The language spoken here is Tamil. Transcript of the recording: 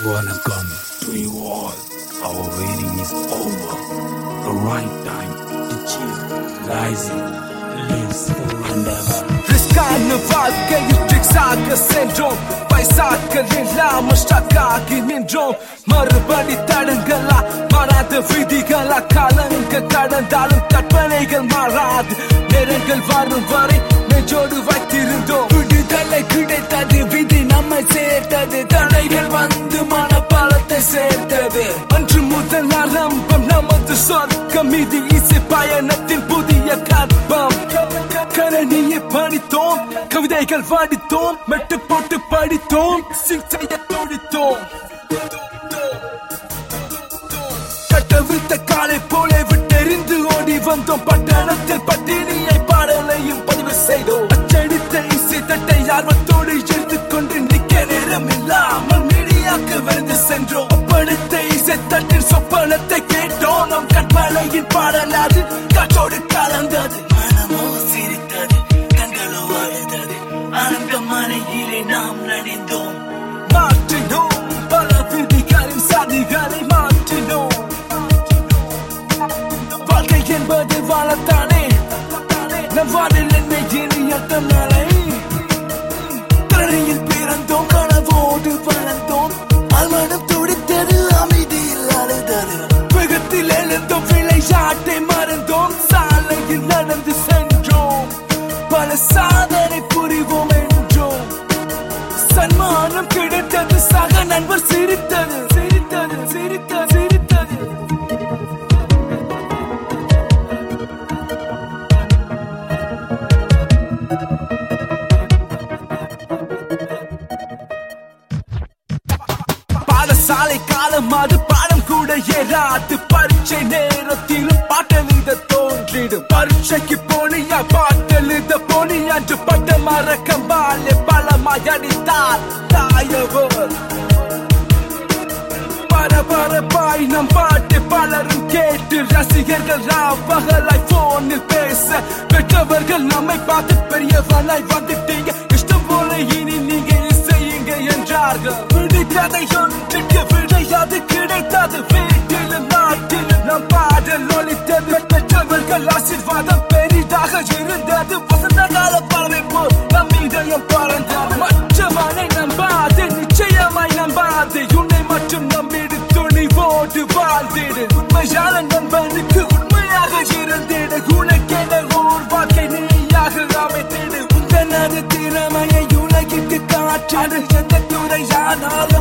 Welcome to you all. Our waiting is over. The right time to chill, rising, lives forever. ரிஸ்கான வாழ்க்கையில் ட்ரிக்ஸாக சென்றோம் பைசாக்கள் இல்லாம ஸ்டக்காகி நின்றோம் மறுபடி தடங்களா மாறாத விதிகளா காலங்கள் கடந்தாலும் கற்பனைகள் மாறாது நேரங்கள் வரும் வரை நெஞ்சோடு வைத்திருந்தோம் விடுதலை கிடைத்தது விதி நம்மை சேர்த்தது தடைகள் வந்து மனப்பாலத்தை சேர்த்தது அன்று முதல் ஆரம்பம் நமது சொர்க்கம் இது இசை பயணத்தின் புதிய கற்பம் கரணியை படித்தோம் கவிதைகள் வாடித்தோம் மெட்டு போட்டு படித்தோம் சிங் செய்ய துடித்தோம் கட்டவிழ்த்த காலை போல விட்டெறிந்து ஓடி வந்தோம் பட்டணத்தில் பட்டினியை பாடலையும் பதிவு செய்தோம் அச்சடித்த இசை தட்டை ஆர்வத்தோடு எடுத்துக்கொண்டு நிக்க நேரம் இல்லாமல் மீடியாக்கு விருந்து சென்றோம் படுத்த இசை தட்டின் சொப்பனத்தை கேட்டோம் நம் கற்பனையின் பாடலாது காற்றோடு கலந்தது மனமோ சிரித்தது கண்களோ அழுதது ஆனந்த மனையிலே நாம் நனைந்தோம் மாற்றினோம் பல விதிகளின் சாதிகளை மாற்றினோம் வாழ்க்கை என்பது வாழத்தானே நம் வாழில் என்னை இனியத்தம் நாளை கரணியில் பிறந்தோம் கனவோடு வளர்ந்தோம் அல்மனம் துடித்தது அமைதியில் அழுதது வேகத்தில் எழுந்தோம் விளையாட்டை மறந்தோம் சாலையில் நடந்து சென்றோம் பல சாதனை புரிவோம் என்றோம் சன்மானம் கிடைத்தது சக நண்பர் சிரித்தது சிரித்தது சிரித்தது சிரித்தது பாடசாலை காலம் அது பாடம் கூட ஏறாது பரீட்சை நேரத்திலும் பாட்டெழுத தோன்றிடும் பரீட்சைக்கு போனியா பாட்டெழுத போனியா என்று பட்ட மறக்கம்பாலே பலமாய் அடித்தார் தாயவர் பரபரப்பாய் நம் பாட்டு பலரும் கேட்டு ரசிகர்கள் ராப்பகலாய் போனில் பேச பெற்றவர்கள் நம்மை பார்த்து பெரியவனாய் வந்துட்டீங்க இஷ்டம் போல இனி நீங்க இசையுங்க என்றார்கள் விடுகதை ஒன்றுக்கு விடையாது கிடைத்தது வீட்டிலும் நாட்டிலும் நம் பாடல் ஒலித்தது பெற்றவர்கள் ஆசீர்வாதம் பெரிதாக இருந்தது வசந்த கால பறவை போல் நம் இதயம் பறந்தது மற்றவனை நம்பாது நிச்சயமாய் நம்பாது உன்னை மட்டும் நம்பிடு துணிவோடு வாழ்ந்திடு உண்மையான நண்பனுக்கு உண்மையாக இருந்திடு உனக்கென ஓர் வாழ்க்கை நீயாக அமைத்திடு உந்தனது திறமையை உலகிற்கு காற்றாடு எந்த துறையானாலும்